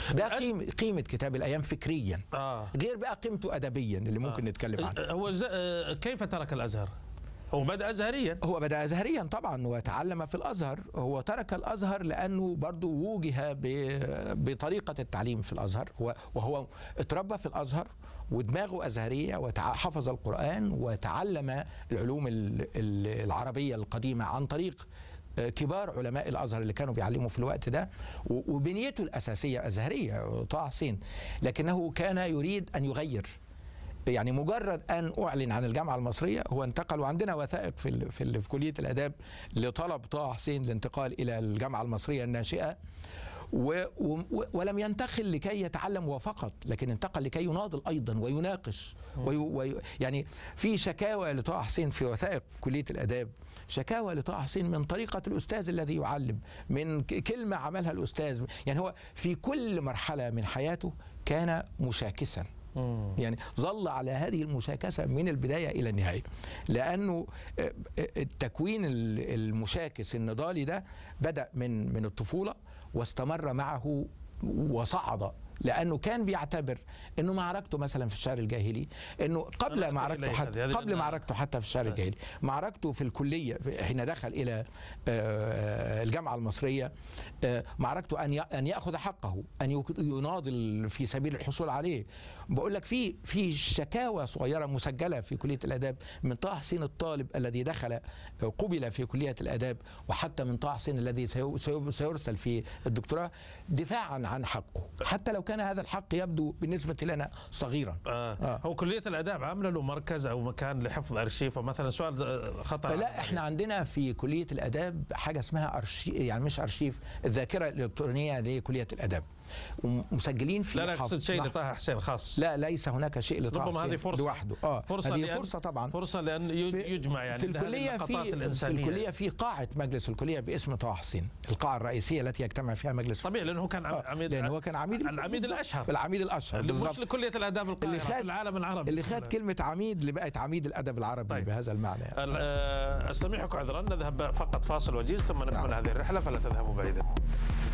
ده قيمة, قيمة كتاب الأيام فكريا آه. غير بقى قيمته أدبيا اللي ممكن نتكلم عنه هو ز... آه، كيف ترك الازهر؟ هو بدا ازهريا هو بدأ أزهريا طبعا وتعلم في الأزهر هو ترك الأزهر لأنه برضو وجه ب- بطريقة التعليم في الأزهر هو- وهو اتربى في الأزهر ودماغه أزهرية وحفظ القرآن وتعلم العلوم ال- ال- العربية القديمة عن طريق آه، كبار علماء الازهر اللي كانوا بيعلموا في الوقت ده و- وبنيته الاساسيه ازهريه طه حسين لكنه كان يريد ان يغير يعني مجرد ان اعلن عن الجامعه المصريه هو انتقل وعندنا وثائق في ال في, ال في كليه الاداب لطلب طه حسين الانتقال الى الجامعه المصريه الناشئه و و ولم ينتقل لكي يتعلم وفقط لكن انتقل لكي يناضل ايضا ويناقش وي وي يعني في شكاوى لطه حسين في وثائق كليه الاداب شكاوى لطه حسين من طريقه الاستاذ الذي يعلم من ك- كلمه عملها الاستاذ يعني هو في كل مرحله من حياته كان مشاكسا يعني ظل على هذه المشاكسة من البداية إلى النهاية لأنه آه، آه، التكوين ال- المشاكس النضالي ده بدأ من من الطفولة واستمر معه وصعد لانه كان بيعتبر انه معركته مثلا في الشعر الجاهلي انه أنا قبل أتي معركته إليه حتى هذه- هذه قبل لأنها- معركته حتى في الشعر الجاهلي معركته في الكليه حين دخل الى آه، الجامعه المصريه آه، معركته ان ي- ان ياخذ حقه ان يك- يناضل في سبيل الحصول عليه بقول لك في في شكاوى صغيره مسجله في كليه الاداب من طه حسين الطالب الذي دخل آه، قبل في كليه الاداب وحتى من طه حسين الذي سيو- سيو- سيرسل في الدكتوراه دفاعا عن حقه حتى لو كان هذا الحق يبدو بالنسبه لنا صغيرا آه. آه. هو كليه الاداب عامله له مركز او مكان لحفظ ارشيف مثلا سؤال آه، خطا لا احنا عندنا في كليه الاداب حاجه اسمها ارشيف يعني مش ارشيف الذاكره الالكترونيه لكليه الاداب ومسجلين في لا لا اقصد شيء محف- لطه حسين خاص لا ليس هناك شيء لطه ربما حسين هذه فرصه لوحده اه فرصه هذه لأن- فرصه طبعا فرصه لان ي- في- يجمع يعني في هذه الكليه اللقطات في في الانسانيه الكليه في قاعه مجلس الكليه باسم طه حسين القاعه الرئيسيه التي يجتمع فيها مجلس طبيعي لانه هو كان عم- آه، عميد لان هو كان عميد العميد بالظبط. الاشهر العميد الاشهر اللي مش بالظبط لكليه الاداب القاهره اللي خد- في العالم العربي اللي خد كلمه عميد اللي بقت عميد الادب العربي طيب. بهذا المعنى يعني. ال- آه، استميحك عذرا نذهب فقط فاصل وجيز ثم نكمل نعم. هذه الرحله فلا تذهبوا بعيدا